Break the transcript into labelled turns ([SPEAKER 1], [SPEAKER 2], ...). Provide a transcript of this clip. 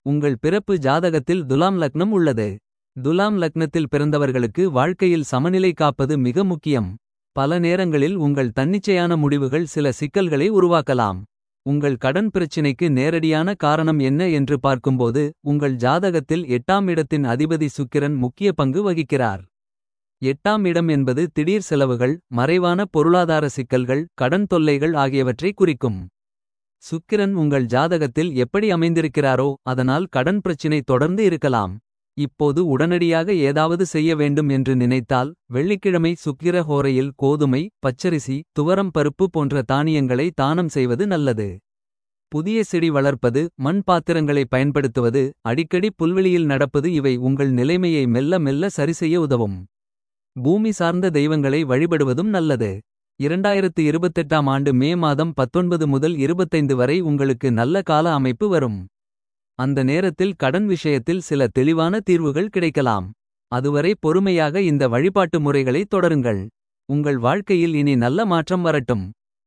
[SPEAKER 1] உங்கள் பிறப்பு ஜாதகத்தில் துலாம் லக்னம் உள்ளது. துலாம் லக்னத்தில் பிறந்தவர்களுக்கு வாழ்க்கையில் சமநிலை காப்பது மிக முக்கியம். பல நேரங்களில் உங்கள் தன்னிச்சையான முடிவுகள் சில சிக்கல்களை உருவாக்கலாம். உங்கள் கடன் பிரச்சினைக்கு நேரடியான காரணம் என்ன என்று பார்க்கும்போது. உங்கள் ஜாதகத்தில் எட்டாம் இடத்தின் அதிபதி சுக்கிரன் முக்கிய பங்கு வகிக்கிறார். எட்டாம் இடம் என்பது திடீர் செலவுகள் மறைவான பொருளாதார சிக்கல்கள். கடன் தொல்லைகள் ஆகியவற்றை குறிக்கும். சுக்கிரன் உங்கள் ஜாதகத்தில் எப்படி அமைந்திருக்கிறாரோ. அதனால் கடன் பிரச்சினை தொடர்ந்து இருக்கலாம். இப்போது உடனடியாக ஏதாவது செய்ய வேண்டும் என்று நினைத்தால். வெள்ளிக்கிழமை சுக்கிர ஹோரையில் கோதுமை பச்சரிசி. துவரம் பருப்பு போன்ற தானியங்களை தானம் செய்வது நல்லது. புதிய செடி வளர்ப்பது மண் பாத்திரங்களை பயன்படுத்துவது. அடிக்கடி புல்வெளியில் நடப்பது இவை உங்கள் நிலைமையை மெல்ல மெல்ல சரிசெய்ய உதவும். பூமி சார்ந்த தெய்வங்களை வழிபடுவதும் நல்லது. 2028ஆம் ஆண்டு மே மாதம் 19 முதல் 25 வரை உங்களுக்கு நல்ல கால அமைப்பு வரும். அந்த நேரத்தில் கடன் விஷயத்தில் சில தெளிவான தீர்வுகள் கிடைக்கலாம். அதுவரை பொறுமையாக இந்த வழிபாட்டு முறைகளை தொடருங்கள். உங்கள் வாழ்க்கையில் இனி நல்ல மாற்றம் வரட்டும்.